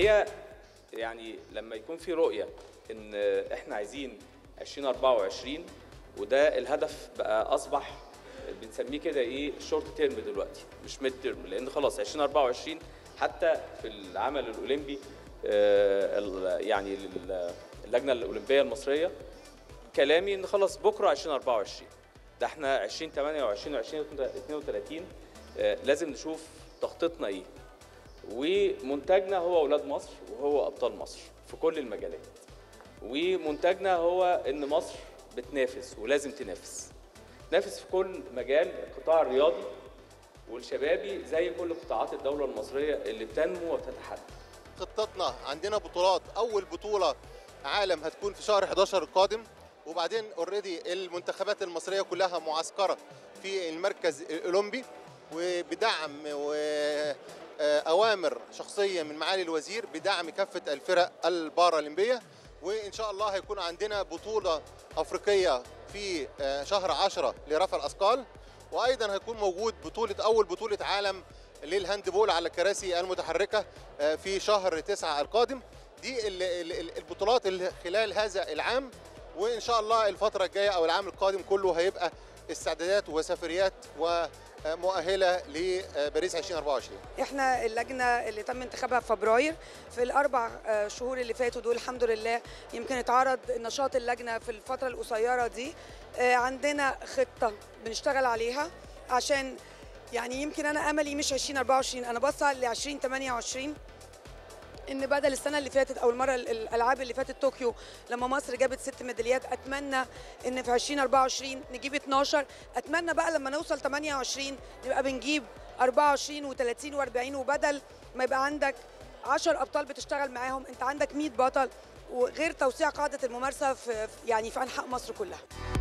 الحقيقه يعني لما يكون في رؤيه ان احنا عايزين 2024 وده الهدف بقى اصبح بنسميه كده ايه شورت تيرم دلوقتي مش ميد تيرم لان خلاص 2024 حتى في العمل الاولمبي آه، ال- يعني لل- اللجنه الاولمبيه المصريه كلامي ان خلاص بكره 2024 ده احنا 2028 و 2032 آه، لازم نشوف تخطيطنا ايه ومنتجنا هو اولاد مصر وهو ابطال مصر في كل المجالات ومنتجنا هو ان مصر بتنافس ولازم تنافس تنافس في كل مجال القطاع الرياضي والشبابي زي كل قطاعات الدوله المصريه اللي بتنمو وتتحدث خطتنا عندنا بطولات اول بطوله عالم هتكون في شهر 11 القادم وبعدين اوريدي المنتخبات المصريه كلها معسكره في المركز الاولمبي وبدعم واوامر شخصيه من معالي الوزير بدعم كافه الفرق البارالمبيه وان شاء الله هيكون عندنا بطوله افريقيه في آه، شهر 10 لرفع الاثقال وايضا هيكون موجود بطوله اول بطوله عالم للهاندبول على الكراسي المتحركه آه، في شهر 9 القادم دي ال- ال- ال- البطولات اللي خلال هذا العام وان شاء الله الفتره الجايه او العام القادم كله هيبقى استعدادات وسفريات ومؤهله لباريس 2024 احنا اللجنه اللي تم انتخابها في فبراير في الاربع آه، شهور اللي فاتوا دول الحمد لله يمكن اتعرض نشاط اللجنه في الفتره القصيره دي آه، عندنا خطه بنشتغل عليها عشان يعني يمكن انا املي مش 2024 انا بسعى ل 2028 ان بدل السنه اللي فاتت او المره ال- الالعاب اللي فاتت طوكيو لما مصر جابت ست ميداليات اتمنى ان في 2024 نجيب 12 اتمنى بقى لما نوصل 28 نبقى بنجيب 24 و30 و40 وبدل ما يبقى عندك 10 ابطال بتشتغل معاهم انت عندك 100 بطل وغير توسيع قاعده الممارسه في في- يعني في انحاء مصر كلها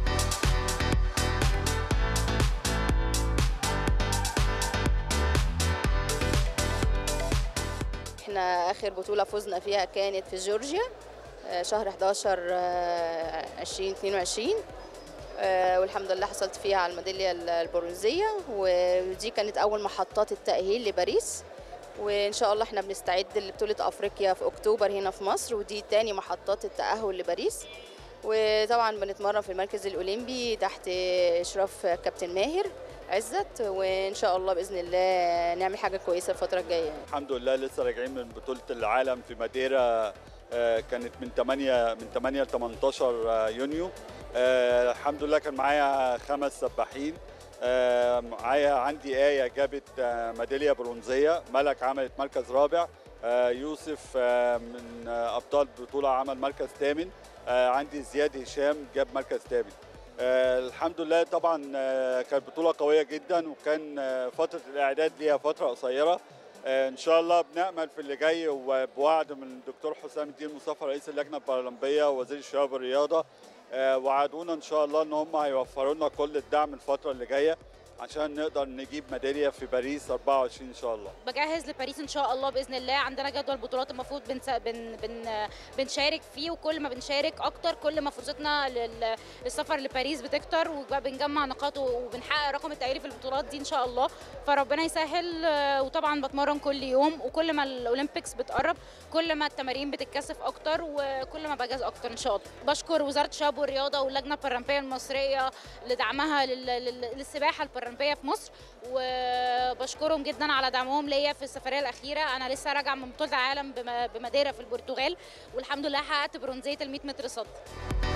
احنا اخر بطوله فزنا فيها كانت في جورجيا آه، شهر 11 آه، 2022 آه، والحمد لله حصلت فيها على الميداليه البرونزيه ودي كانت اول محطات التاهيل لباريس وان شاء الله احنا بنستعد لبطوله افريقيا في اكتوبر هنا في مصر ودي تاني محطات التاهل لباريس وطبعا بنتمرن في المركز الاولمبي تحت اشراف كابتن ماهر عزت وان شاء الله باذن الله نعمل حاجه كويسه الفتره الجايه الحمد لله لسه راجعين من بطولة العالم في ماديرا آه، كانت من 8 من 8 ل 18 يونيو آه، الحمد لله كان معايا خمس سباحين آه، معايا عندي آية جابت آه، ميدالية برونزية ملك عملت مركز رابع آه، يوسف آه، من آه، أبطال البطولة عمل مركز ثامن آه، عندي زياد هشام جاب مركز ثامن آه، الحمد لله طبعا آه، كانت بطولة قوية جدا وكان آه، فترة الإعداد ليها فترة قصيرة آه، ان شاء الله بنامل في اللي جاي وبوعد من الدكتور حسام الدين مصطفى رئيس اللجنه البارالمبيه ووزير الشباب والرياضه آه، وعدونا ان شاء الله ان هم هيوفروا لنا كل الدعم الفتره اللي جايه عشان نقدر نجيب ميداليه في باريس 24 ان شاء الله بجهز لباريس ان شاء الله باذن الله عندنا جدول بطولات المفروض بنس... بن... بن... بنشارك فيه وكل ما بنشارك اكتر كل ما فرصتنا لل... للسفر لباريس بتكتر وبنجمع نقاط وبنحقق رقم التأهيلي في البطولات دي ان شاء الله فربنا يسهل آه، وطبعا بتمرن كل يوم وكل ما الاولمبيكس بتقرب كل ما التمارين بتتكثف اكتر وكل ما بجهز اكتر ان شاء الله بشكر وزاره الشباب والرياضه واللجنه البارالمبيه المصريه لدعمها لل... لل... للسباحه البارالمبيه في مصر وبشكرهم جدا على دعمهم ليا في السفريه الاخيره انا لسه راجعه من بطوله العالم بم- بماديرا في البرتغال والحمد لله حققت برونزيه ال 100 متر صد